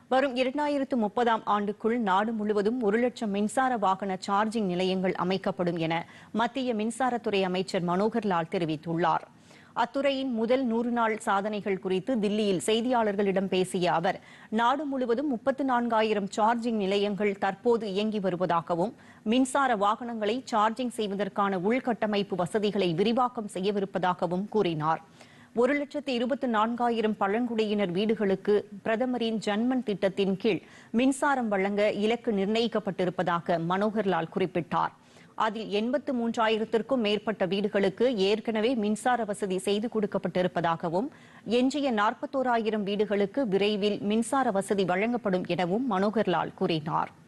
வரும் இரண்டாயிரத்து முப்பதாம் ஆண்டுக்குள் நாடு முழுவதும் ஒரு லட்சம் மின்சார வாகன சார்ஜிங் நிலையங்கள் அமைக்கப்படும் என மத்திய மின்சாரத்துறை அமைச்சர் மனோகர் லால் தெரிவித்துள்ளார் அத்துறையின் முதல் நூறு நாள் சாதனைகள் குறித்து தில்லியில் செய்தியாளர்களிடம் பேசிய அவர் நாடு முழுவதும் முப்பத்து நான்காயிரம் சார்ஜிங் நிலையங்கள் தற்போது இயங்கி வருவதாகவும் மின்சார வாகனங்களை சார்ஜிங் செய்வதற்கான உள்கட்டமைப்பு வசதிகளை விரிவாக்கம் செய்யவிருப்பதாகவும் கூறினார் ஒரு லட்சத்து இருபத்தி நான்காயிரம் பழங்குடியினர் வீடுகளுக்கு பிரதமரின் ஜன்மன் திட்டத்தின் கீழ் மின்சாரம் வழங்க இலக்கு நிர்ணயிக்கப்பட்டிருப்பதாக மனோகர்லால் குறிப்பிட்டார் அதில் எண்பத்து மூன்றாயிரத்திற்கும் மேற்பட்ட வீடுகளுக்கு ஏற்கனவே மின்சார வசதி செய்து கொடுக்கப்பட்டிருப்பதாகவும் எஞ்சிய நாற்பத்தோராயிரம் வீடுகளுக்கு விரைவில் மின்சார வசதி வழங்கப்படும் எனவும் மனோகர்லால் கூறினார்